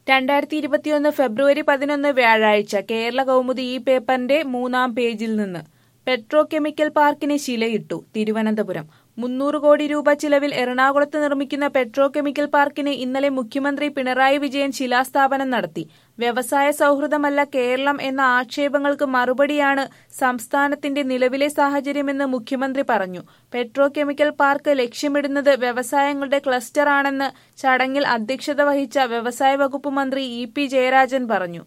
രണ്ടായിരത്തി ഇരുപത്തിയൊന്ന് ഫെബ്രുവരി പതിനൊന്ന് വ്യാഴാഴ്ച കേരള കൗമുദി ഈ പേപ്പറിന്റെ മൂന്നാം പേജിൽ നിന്ന് പെട്രോ കെമിക്കൽ പാർക്കിന് ശിലയിട്ടു തിരുവനന്തപുരം മുന്നൂറ് കോടി രൂപ ചിലവിൽ എറണാകുളത്ത് നിർമ്മിക്കുന്ന പെട്രോ കെമിക്കൽ പാർക്കിന് ഇന്നലെ മുഖ്യമന്ത്രി പിണറായി വിജയൻ ശിലാസ്ഥാപനം നടത്തി വ്യവസായ സൗഹൃദമല്ല കേരളം എന്ന ആക്ഷേപങ്ങൾക്ക് മറുപടിയാണ് സംസ്ഥാനത്തിന്റെ നിലവിലെ സാഹചര്യമെന്ന് മുഖ്യമന്ത്രി പറഞ്ഞു പെട്രോ കെമിക്കൽ പാർക്ക് ലക്ഷ്യമിടുന്നത് വ്യവസായങ്ങളുടെ ക്ലസ്റ്ററാണെന്ന് ചടങ്ങിൽ അധ്യക്ഷത വഹിച്ച വ്യവസായ വകുപ്പ് മന്ത്രി ഇ പി ജയരാജൻ പറഞ്ഞു